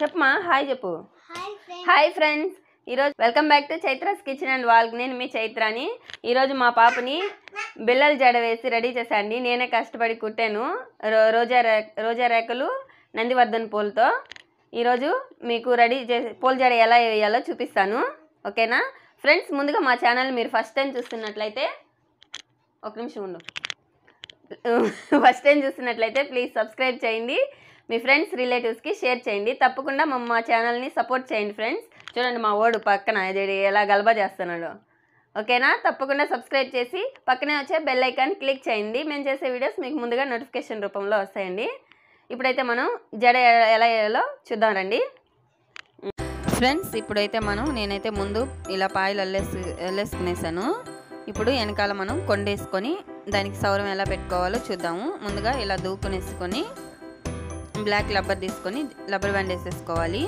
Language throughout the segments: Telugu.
చెప్పమా హాయ్ చెప్పు హాయ్ ఫ్రెండ్స్ హాయ్ ఫ్రెండ్స్ ఈరోజు welcome back to Chaitra's kitchen and walk నేను మీ చైత్రాని ఈరోజు మా పాపని బిల్లలు జడ వేసి రెడీ చేశాండి నేనే కష్టపడి కుట్టాను రో- రోజా రే రోజా రేఖలు నందివర్ధన్ పూలతో ఈరోజు మీకు రెడీ చేసి పూల జడ ఎలా వేయాలో చూపిస్తాను ఓకేనా ఫ్రెండ్స్ ముందుగా మా ఛానల్ మీరు ఫస్ట్ టైం చూస్తున్నట్లయితే ఒక నిమిషం ఉండు ఫస్ట్ టైం చూస్తున్నట్లయితే ప్లీజ్ సబ్స్క్రైబ్ చేయండి మీ ఫ్రెండ్స్ రిలేటివ్స్కి షేర్ చేయండి తప్పకుండా మా మా ఛానల్ని సపోర్ట్ చేయండి ఫ్రెండ్స్ చూడండి మా ఓడు పక్కన ఇది ఎలా గలబా చేస్తున్నాడు ఓకేనా తప్పకుండా సబ్స్క్రైబ్ చేసి పక్కనే వచ్చే బెల్ ఐకాన్ క్లిక్ చేయండి మేము చేసే వీడియోస్ మీకు ముందుగా నోటిఫికేషన్ రూపంలో వస్తాయండి ఇప్పుడైతే మనం జడ ఎలా వేయాలో చూద్దాం రండి ఫ్రెండ్స్ ఇప్పుడైతే మనం నేనైతే ముందు ఇలా పాయలు అల్లేసి అల్లేసుకునేసాను ఇప్పుడు వెనకాల మనం కొండేసుకొని దానికి సౌరం ఎలా పెట్టుకోవాలో చూద్దాము ముందుగా ఇలా దూకునేసుకొని బ్లాక్ రబ్బర్ తీసుకొని రబ్బర్ బ్యాండ్ వేసేసుకోవాలి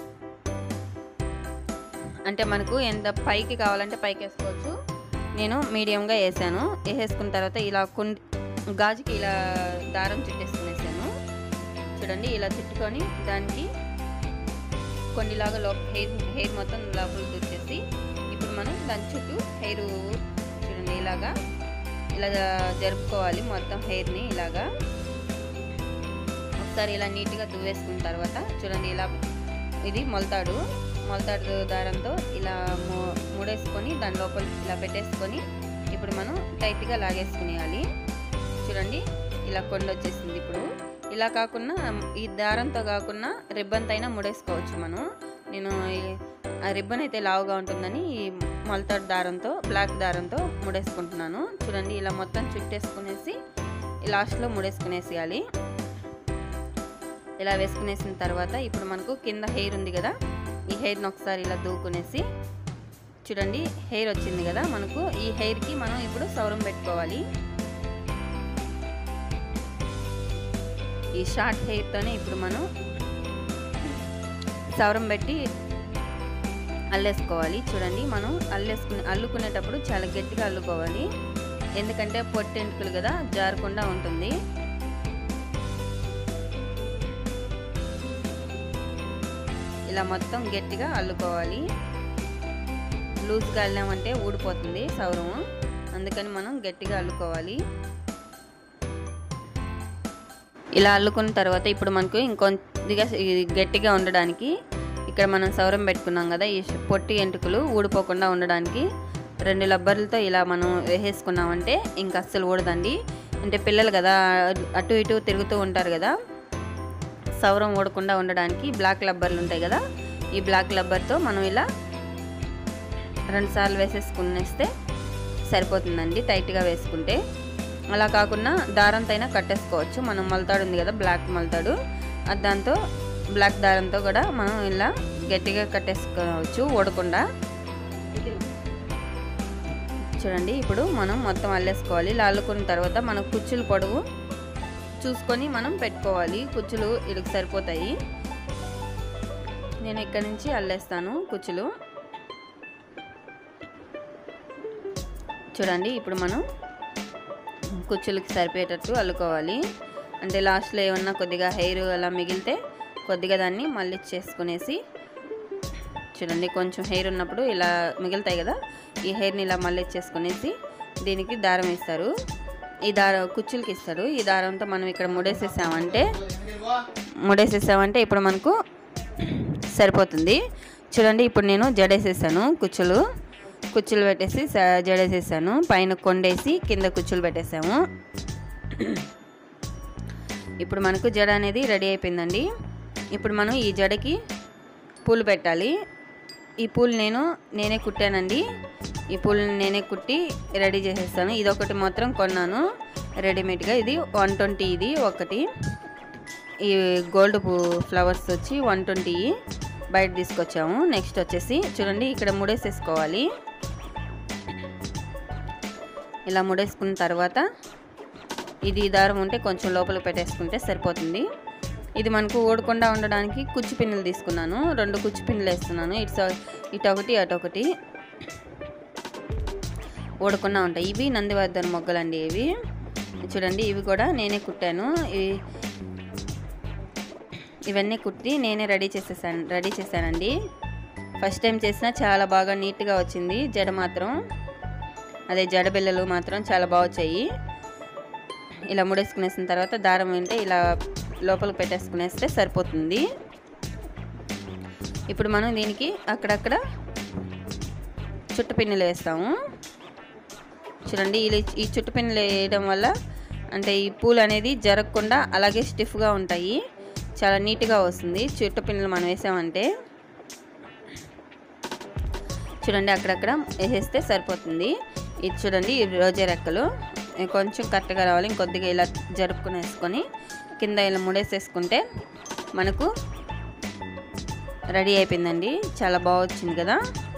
అంటే మనకు ఎంత పైకి కావాలంటే పైకి వేసుకోవచ్చు నేను మీడియంగా వేసాను వేసేసుకున్న తర్వాత ఇలా కుండి గాజుకి ఇలా దారం చుట్టేసుకునేసాను చూడండి ఇలా చుట్టుకొని దానికి కొన్నిలాగా లోప హెయిర్ హెయిర్ మొత్తం లోపల దూర్చేసి ఇప్పుడు మనం దాని చుట్టూ హెయిర్ చూడండి ఇలాగా ఇలా జరుపుకోవాలి మొత్తం హెయిర్ని ఇలాగా ఒకసారి ఇలా నీట్గా దువ్వేసుకున్న తర్వాత చూడండి ఇలా ఇది మొలతాడు మొలతాడు దారంతో ఇలా ము- ముడేసుకొని దాని లోపల ఇలా పెట్టేసుకొని ఇప్పుడు మనం టైట్గా లాగేసుకునేయాలి చూడండి ఇలా కొండ వచ్చేసింది ఇప్పుడు ఇలా కాకుండా ఈ దారంతో కాకుండా రిబ్బన్తో అయినా ముడేసుకోవచ్చు మనం నేను ఈ- ఆ రిబ్బన్ అయితే లావుగా ఉంటుందని ఈ మొలతాడు దారంతో బ్లాక్ దారంతో ముడేసుకుంటున్నాను చూడండి ఇలా మొత్తం చుట్టేసుకునేసి లాస్ట్లో ముడేసుకునేసేయాలి ఇలా వేసుకునేసిన తర్వాత ఇప్పుడు మనకు కింద హెయిర్ ఉంది కదా ఈ హెయిర్ని ఒకసారి ఇలా దూకునేసి చూడండి హెయిర్ వచ్చింది కదా మనకు ఈ హెయిర్కి మనం ఇప్పుడు సౌరం పెట్టుకోవాలి ఈ షార్ట్ హెయిర్తోనే ఇప్పుడు మనం సౌరం పెట్టి అల్లేసుకోవాలి చూడండి మనం అల్లేసుకునే అల్లుకునేటప్పుడు చాలా గట్టిగా అల్లుకోవాలి ఎందుకంటే పొట్టెంటుకలు కదా జారకుండా ఉంటుంది ఇలా మొత్తం గట్టిగా అల్లుకోవాలి లూజ్గా అల్లామంటే ఊడిపోతుంది సౌరం అందుకని మనం గట్టిగా అల్లుకోవాలి ఇలా అల్లుకున్న తర్వాత ఇప్పుడు మనకు ఇంకొద్దిగా ఇది గట్టిగా ఉండడానికి ఇక్కడ మనం సౌరం పెట్టుకున్నాం కదా ఈ పొట్టి ఎంటుకలు ఊడిపోకుండా ఉండడానికి రెండు లబ్బర్లతో ఇలా మనం వేసేసుకున్నామంటే ఇంకా అస్సలు ఊడదండి అంటే పిల్లలు కదా అటు ఇటు తిరుగుతూ ఉంటారు కదా సౌరం ఊడకుండా ఉండడానికి బ్లాక్ లబ్బర్లు ఉంటాయి కదా ఈ బ్లాక్ లబ్బర్తో మనం ఇలా రెండు సార్లు వేసేసుకునేస్తే సరిపోతుందండి టైట్గా వేసుకుంటే అలా కాకుండా దారంతో అయినా కట్టేసుకోవచ్చు మనం మలతాడు ఉంది కదా బ్లాక్ మలతాడు అది దాంతో బ్లాక్ దారంతో కూడా మనం ఇలా గట్టిగా కట్టేసుకోవచ్చు ఊడకుండా చూడండి ఇప్పుడు మనం మొత్తం అల్లేసుకోవాలి ఇలా అల్లుకున్న తర్వాత మన కుచ్చులు పొడవు చూసుకొని మనం పెట్టుకోవాలి కుచ్చులు ఇడికి సరిపోతాయి నేను ఇక్కడ నుంచి అల్లేస్తాను కుచ్చులు చూడండి ఇప్పుడు మనం కుచ్చులకి సరిపోయేటట్టు అల్లుకోవాలి అంటే లాస్ట్లో ఏమన్నా కొద్దిగా హెయిర్ అలా మిగిలితే కొద్దిగా దాన్ని మళ్ళీ చేసుకునేసి చూడండి కొంచెం హెయిర్ ఉన్నప్పుడు ఇలా మిగులుతాయి కదా ఈ హెయిర్ని ఇలా మళ్ళీ చేసుకునేసి దీనికి దారం ఇస్తారు ఈ దారం కుచ్చులకి ఇస్తారు ఈ దారంతో మనం ఇక్కడ ముడేసేసామంటే ముడేసేసామంటే ఇప్పుడు మనకు సరిపోతుంది చూడండి ఇప్పుడు నేను జడేసేసాను కుచ్చులు కుచ్చులు పెట్టేసి స- జడేసేసాను పైన కొండేసి కింద కుచ్చులు పెట్టేసాము ఇప్పుడు మనకు జడ అనేది రెడీ అయిపోయిందండి ఇప్పుడు మనం ఈ జడకి పూలు పెట్టాలి ఈ పూలు నేను నేనే కుట్టానండి ఈ పూలను నేనే కుట్టి రెడీ చేసేస్తాను ఇది ఒకటి మాత్రం కొన్నాను రెడీమేడ్గా ఇది వన్ ట్వంటీ ఇది ఒకటి ఈ గోల్డ్ పూ ఫ్లవర్స్ వచ్చి వన్ ట్వంటీ బయట తీసుకొచ్చాము నెక్స్ట్ వచ్చేసి చూడండి ఇక్కడ ముడేసేసుకోవాలి ఇలా ముడేసుకున్న తర్వాత ఇది దారం ఉంటే కొంచెం లోపల పెట్టేసుకుంటే సరిపోతుంది ఇది మనకు ఓడకుండా ఉండడానికి కుచ్చు పిన్నులు తీసుకున్నాను రెండు కుచ్చు పిన్నులు వేస్తున్నాను ఇటు సై- ఇటు ఒకటి అటు ఒకటి ఓడకుండా ఉంటాయి ఇవి నందివర్ధన మొగ్గలండి ఇవి చూడండి ఇవి కూడా నేనే కుట్టాను ఇవి ఇవన్నీ కుట్టి నేనే రెడీ చేసేసాను రెడీ చేశానండి ఫస్ట్ టైం చేసినా చాలా బాగా నీట్గా వచ్చింది జడ మాత్రం అదే జడ బిళ్ళలు మాత్రం చాలా బాగా వచ్చాయి ఇలా ముడేసుకునేసిన తర్వాత దారం ఉంటే ఇలా లోపలికి పెట్టేసుకునేస్తే సరిపోతుంది ఇప్పుడు మనం దీనికి అక్కడక్కడ చుట్టుపిన్నులు వేస్తాము చూడండి ఇలా ఈ చుట్టుపిన్నులు వేయడం వల్ల అంటే ఈ పూలు అనేది జరగకుండా అలాగే స్టిఫ్గా ఉంటాయి చాలా నీట్గా వస్తుంది చుట్టుపిన్నులు మనం వేసామంటే చూడండి అక్కడక్కడ వేసేస్తే సరిపోతుంది ఇది చూడండి ఈ రోజా రెక్కలు ఇవి కొంచెం కరెక్ట్గా రావాలి ఇంకొద్దిగా ఇలా జరుపుకుని వేసుకొని కింద ఇలా ముడేసేసుకుంటే మనకు రెడీ అయిపోయిందండి చాలా బాగా వచ్చింది కదా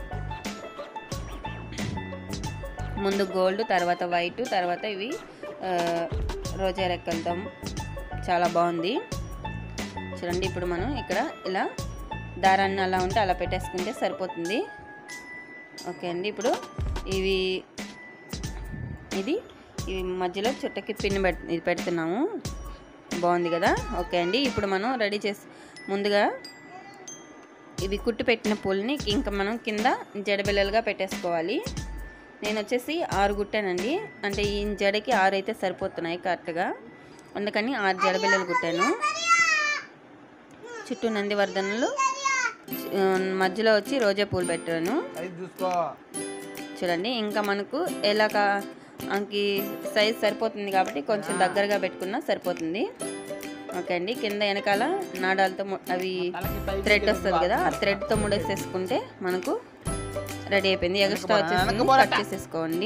ముందు గోల్డ్ తర్వాత వైట్ తర్వాత ఇవి ఆ, రోజా రెక్కలతో చాలా బాగుంది చూడండి ఇప్పుడు మనం ఇక్కడ ఇలా దారాన్ని అలా ఉంటే అలా పెట్టేసుకుంటే సరిపోతుంది ఓకే అండి ఇప్పుడు ఇవి ఇది ఇవి మధ్యలో చుట్టకి పిన్ పెట్ ఇది పెడుతున్నాము బాగుంది కదా ఓకే అండి ఇప్పుడు మనం రెడీ చేసి ముందుగా ఇవి కుట్టు పెట్టిన పూలని ఇంకా మనం కింద జడబిల్లలుగా పెట్టేసుకోవాలి నేను వచ్చేసి ఆరు కుట్టానండి అంటే ఈ జడకి ఆరు అయితే సరిపోతున్నాయి కరెక్ట్గా అందుకని ఆరు జడబిల్లలు కుట్టాను చుట్టూ నందివర్ధనలు ఆ, మధ్యలో వచ్చి రోజా పూలు పెట్టాను అది చూసుకో చూడండి ఇంకా మనకు ఎలా కా మనకి సైజ్ సరిపోతుంది కాబట్టి కొంచెం దగ్గరగా పెట్టుకున్నా సరిపోతుంది ఓకే అండి కింద వెనకాల నాడాలతో ము- అవి థ్రెడ్ వస్తుంది కదా ఆ థ్రెడ్తో ముడేసేసుకుంటే మనకు రెడీ అయిపోయింది ఎక్స్ట్రా వచ్చేసి కట్ చేసేసుకోండి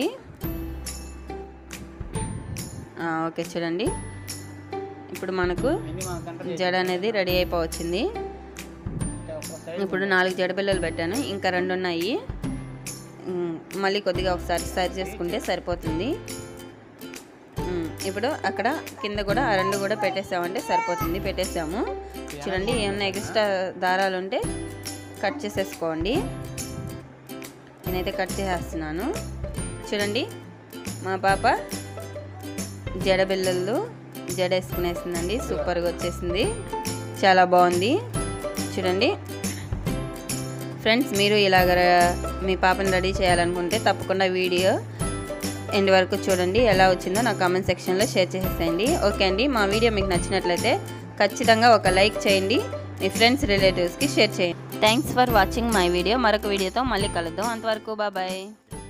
ఆ, ఓకే చూడండి ఇప్పుడు మనకు జడ అనేది రెడీ అయిపోవచ్చింది ఇప్పుడు నాలుగు జడబిల్లలు పెట్టాను ఇంకా రెండు ఉన్నాయి ఉమ్, మళ్ళీ కొద్దిగా ఒకసారి సరి చేసుకుంటే సరిపోతుంది ఉమ్, ఇప్పుడు అక్కడ కింద కూడా ఆ రెండు కూడా పెట్టేసామంటే సరిపోతుంది పెట్టేసాము చూడండి ఏమన్నా ఎక్స్ట్రా దారాలు ఉంటే కట్ చేసేసుకోండి నేనైతే కట్ చేసేస్తున్నాను చూడండి మా పాప జడ బిళ్ళలు జడ వేసుకునేసిందండి సూపర్గా వచ్చేసింది చాలా బాగుంది చూడండి ఫ్రెండ్స్ మీరు ఇలాగ ర- మీ పాపని రెడీ చేయాలనుకుంటే తప్పకుండా వీడియో ఎండ్ వరకు చూడండి ఎలా వచ్చిందో నా కామెంట్ సెక్షన్లో షేర్ చేసేసేయండి ఓకే అండి మా వీడియో మీకు నచ్చినట్లయితే ఖచ్చితంగా ఒక లైక్ చేయండి మీ ఫ్రెండ్స్ రిలేటివ్స్కి షేర్ చేయండి thanks for watching my video మరొక వీడియోతో మళ్ళీ కలుద్దాం అంతవరకు బాబాయ్